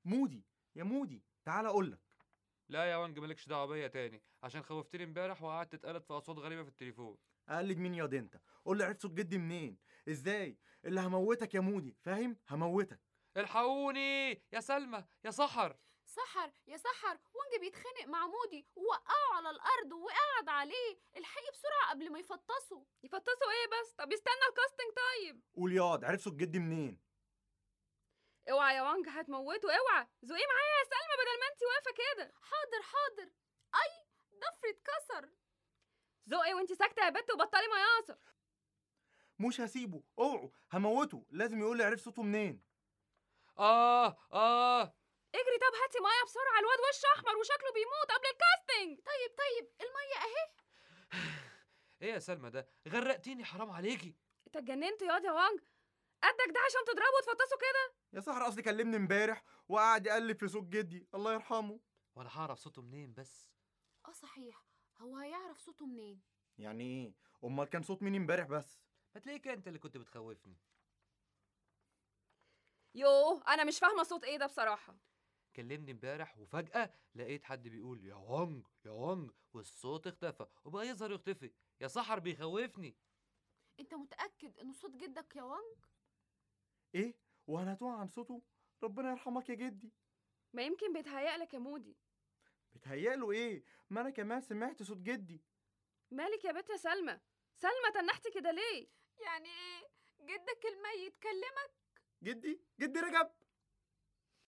مودي يا مودي تعال اقول لك لا يا وانج مالكش دعوه بيا تاني عشان خوفتني امبارح وقعدت تتقلد في اصوات غريبه في التليفون اقلد مين ياض انت قول لي عرفت صوت جدي منين ازاي اللي هموتك يا مودي فاهم هموتك الحقوني يا سلمى يا سحر سحر يا سحر وانج بيتخانق مع مودي ووقعه على الارض وقعد عليه الحقي بسرعه قبل ما يفطسوا يفطسوا ايه بس طب استنى الكاستنج طيب قول ياض عرفت صوت جدي منين اوعى يا وانج هتموته اوعى زقيه معايا يا سلمى بدل ما انت واقفه كده حاضر حاضر اي ضفري اتكسر زقي وانت ساكته يا بت وبطلي مياصر مش هسيبه اوعوا هموته لازم يقول لي عرفت صوته منين اه اه اجري طب هاتي ميه بسرعه الواد وشه احمر وشكله بيموت قبل الكاستنج طيب طيب الميه اهي ايه يا سلمى ده غرقتيني حرام عليكي انت اتجننت ياض يا وانج قدك ده عشان تضربه وتفطسه كده يا سحر قصدي كلمني امبارح وقعد يقلب في صوت جدي الله يرحمه وانا هعرف صوته منين بس اه صحيح هو هيعرف صوته منين يعني ايه امال كان صوت مين امبارح بس ما تلاقيك انت اللي كنت بتخوفني يوه انا مش فاهمه صوت ايه ده بصراحه كلمني امبارح وفجأة لقيت حد بيقول يا وانج يا وانج والصوت اختفى وبقى يظهر يختفي يا سحر بيخوفني انت متاكد انه صوت جدك يا وانج ايه وهنتوه عن صوته ربنا يرحمك يا جدي ما يمكن بيتهيألك يا مودي بتهيأله ايه ما انا كمان سمعت صوت جدي مالك يا بت يا سلمى سلمى تنحتي كده ليه يعني ايه جدك الميت كلمك جدي جدي رجب